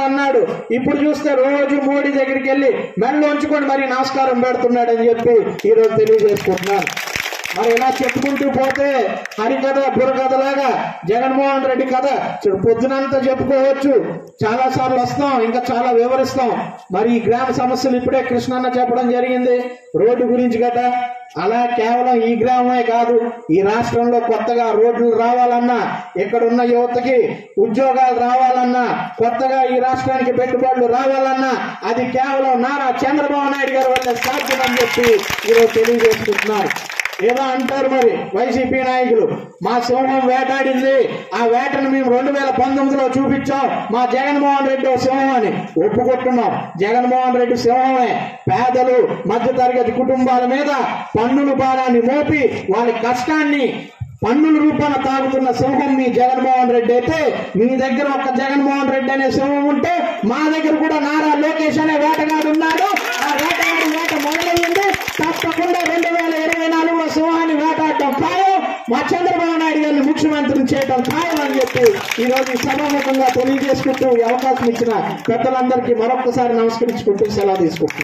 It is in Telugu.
అన్నాడు ఇప్పుడు చూస్తే రోజు మోడీ దగ్గరికి వెళ్ళి మెడలో ఉంచుకొని మరి నమస్కారం పెడుతున్నాడని చెప్పి ఈరోజు తెలియజేసుకుంటున్నాను మరి ఇలా చెప్పుకుంటూ పోతే హరికథ బుర్రకథలాగా జగన్మోహన్ రెడ్డి కథ చు- పొద్దునంతా చెప్పుకోవచ్చు చాలా సార్లు వస్తాం ఇంకా చాలా వివరిస్తాం మరి ఈ గ్రామ సమస్యలు ఇప్పుడే కృష్ణన్న చెప్పడం జరిగింది రోడ్డు గురించి గట అలా కేవలం ఈ గ్రామమే కాదు ఈ రాష్ట్రంలో కొత్తగా రోడ్లు రావాలన్నా ఇక్కడ ఉన్న యువతకి ఉద్యోగాలు రావాలన్నా కొత్తగా ఈ రాష్ట్రానికి పెట్టుబడులు రావాలన్నా అది కేవలం నారా చంద్రబాబు నాయుడు గారి వల్ల సాధ్యమని చెప్పి ఈరోజు తెలియజేసుకుంటున్నారు ఏదో అంటారు మరి వైసీపీ నాయకులు మా సింహం వేటాడింది ఆ వేటను మేము రెండు వేల పంతొమ్మిదిలో చూపించాం మా జగన్మోహన్ రెడ్డి ఓ సింహం అని ఒప్పుకుంటున్నాం జగన్మోహన్ రెడ్డి సింహమే పేదలు మధ్యతరగతి కుటుంబాల మీద పన్నుల భారాన్ని మోపి వాళ్ళ కష్టాన్ని పన్నుల రూపాన తాగుతున్న సింహం మీ జగన్మోహన్ రెడ్డి అయితే మీ దగ్గర ఒక జగన్మోహన్ రెడ్డి అనే సింహం ఉంటే మా దగ్గర కూడా నారా లోకేష్ అనే వేటగాడు ఉన్నాడు ఆ వేటగాడి వేట మొదలయ్యింది తప్పకుండా రెండు వేల ఇరవై నాలుగులో సింహాన్ని వేటాడటం ఖాయం మా చంద్రబాబు నాయుడు గారిని ముఖ్యమంత్రిని చేయడం ఖాయం అని చెప్పి ఈ రోజు ఈ సభాముఖంగా తెలియజేసుకుంటూ ఈ అవకాశం ఇచ్చిన పెద్దలందరికీ మరొకసారి నమస్కరించుకుంటూ సెలవు తీసుకుంటున్నాను